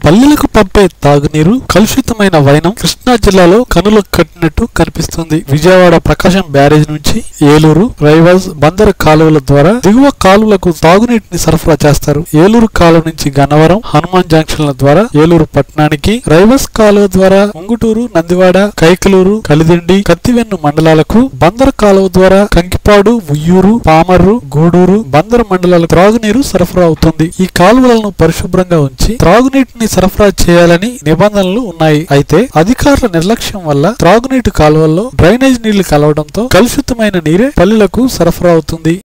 పల్లెలకు పంపే తాగునీరు కలుషితమైన వైనం కృష్ణా జిల్లాలో కనులకు కట్టినట్టు కనిపిస్తుంది విజయవాడ ప్రకాశం బ్యారేజ్ నుంచి ఏలూరు రైవల్స్ బందరు కాలువల ద్వారా దిగువ కాలువలకు తాగునీటిని సరఫరా చేస్తారు ఏలూరు కాలువ నుంచి గన్నవరం హనుమాన్ జంక్షన్ల ద్వారా ఏలూరు పట్టణానికి రైవల్స్ కాలువ ద్వారా ఉంగుటూరు నందివాడ కైకలూరు కలిదిండి కత్తివెన్ను మండలాలకు బందరు కాలువ ద్వారా కంకిపాడు ఉయ్యూరు పామర్రు గూడూరు బందరు మండలాలకు త్రాగునీరు సరఫరా అవుతుంది ఈ కాలువలను పరిశుభ్రంగా ఉంచి త్రాగునీటిని సరఫరా చేయాలని నిబంధనలు ఉన్నాయి అయితే అధికారుల నిర్లక్ష్యం వల్ల త్రాగునీటి కాలువల్లో డ్రైనేజ్ నీళ్లు కలవడంతో కలుషితమైన నీరే పల్లెలకు సరఫరా అవుతుంది